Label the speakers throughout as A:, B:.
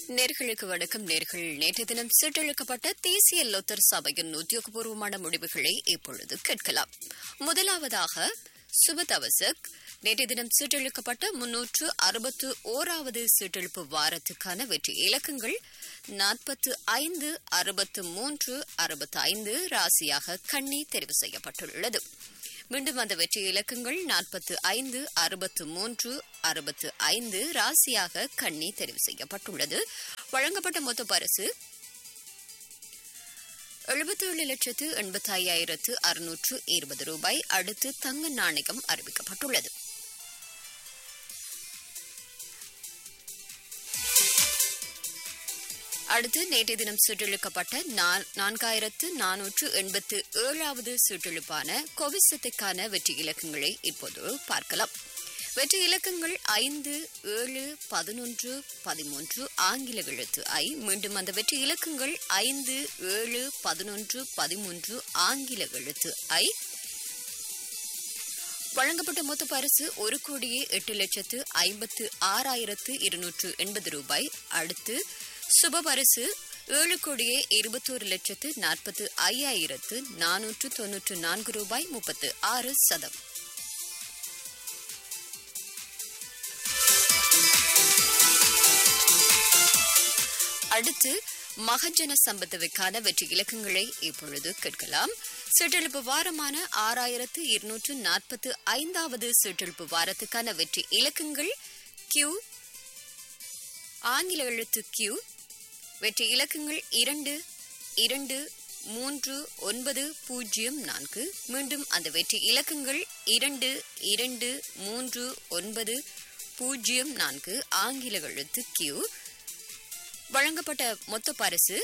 A: நேர்களுக்கு வணக்கம் நேர்கள் நேற்று தினம் சீட்டெழுக்கப்பட்ட தேசிய லோத்தர் சபையின் உத்தியோகபூர்வமான முடிவுகளை இப்பொழுது கேட்கலாம் முதலாவதாக சுபதவசக் நேற்று தினம் சீட்டெழுக்கப்பட்ட முன்னூற்று அறுபத்து ஓராவது சீட்டெழுப்பு வாரத்துக்கான வெற்றி இலக்கங்கள் நாற்பத்து ஐந்து அறுபத்து மூன்று அறுபத்து ஐந்து ராசியாக கண்ணி தெரிவு செய்யப்பட்டுள்ளது மீண்டும் அந்த வெற்றி இலக்கங்கள் நாற்பத்து ஐந்து அறுபத்து மூன்று அறுபத்து ஐந்து ராசியாக கண்ணி தெரிவு செய்யப்பட்டுள்ளது வழங்கப்பட்ட மொத்த பரிசு எழுபத்தேழு லட்சத்து எண்பத்தி ஐயாயிரத்து அறுநூற்று இருபது ரூபாய் அடுத்து தங்க நாணயம் அறிவிக்கப்பட்டுள்ளது அடுத்து நேற்றைய தினம் சுற்றெழுக்கப்பட்ட நான்காயிரத்து நானூற்று எண்பத்து ஏழாவது சுற்றெழுப்பான கோவிசத்துக்கான வெற்றி இலக்கங்களை இப்போது பார்க்கலாம் வெற்றி இலக்கங்கள் ஐந்து ஏழு பதினொன்று பதிமூன்று ஆங்கில எழுத்து ஐ மீண்டும் அந்த வெற்றி இலக்கங்கள் ஐந்து ஏழு பதினொன்று பதிமூன்று ஆங்கில எழுத்து ஐ வழங்கப்பட்ட மொத்த பரிசு ஒரு கோடியே எட்டு லட்சத்து ஐம்பத்து ஆறாயிரத்து இருநூற்று எண்பது ரூபாய் அடுத்து சுப பரிசு ஏழு கோடியே இருபத்தோரு லட்சத்து நாற்பத்து ஐயாயிரத்து நானூற்று தொன்னூற்று நான்கு ரூபாய் முப்பத்து ஆறு சதம் அடுத்து மகஜன சம்பத்துக்கான வெற்றி இலக்கங்களை இப்பொழுது கேட்கலாம் சிற்றெழுப்பு வாரமான ஆறாயிரத்து இருநூற்று நாற்பத்து ஐந்தாவது சிற்றெழுப்பு வாரத்துக்கான வெற்றி இலக்கங்கள் கியூ ஆங்கில எழுத்து கியூ வெற்றி இலக்கங்கள் இரண்டு இரண்டு மூன்று ஒன்பது பூஜ்ஜியம் நான்கு மீண்டும் அந்த வெற்றி இலக்கங்கள் இரண்டு இரண்டு மூன்று ஒன்பது பூஜ்ஜியம் நான்கு ஆங்கில எழுத்து கியூ வழங்கப்பட்ட மொத்த பரிசு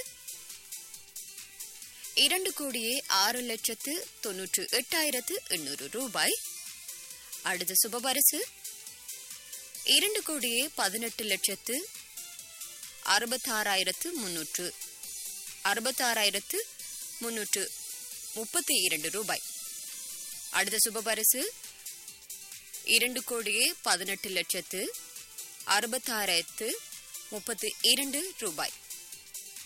A: இரண்டு கோடியே ஆறு லட்சத்து தொன்னூற்று எட்டாயிரத்து எண்ணூறு ரூபாய் அடுத்த சுப பரிசு இரண்டு கோடியே பதினெட்டு லட்சத்து அறுபத்தாறாயிரத்து முன்னூற்று அறுபத்தாறாயிரத்து முன்னூற்று முப்பத்தி இரண்டு ரூபாய் அடுத்த சுப பரிசு இரண்டு கோடியே பதினெட்டு லட்சத்து அறுபத்தாறாயிரத்து முப்பத்தி இரண்டு ரூபாய்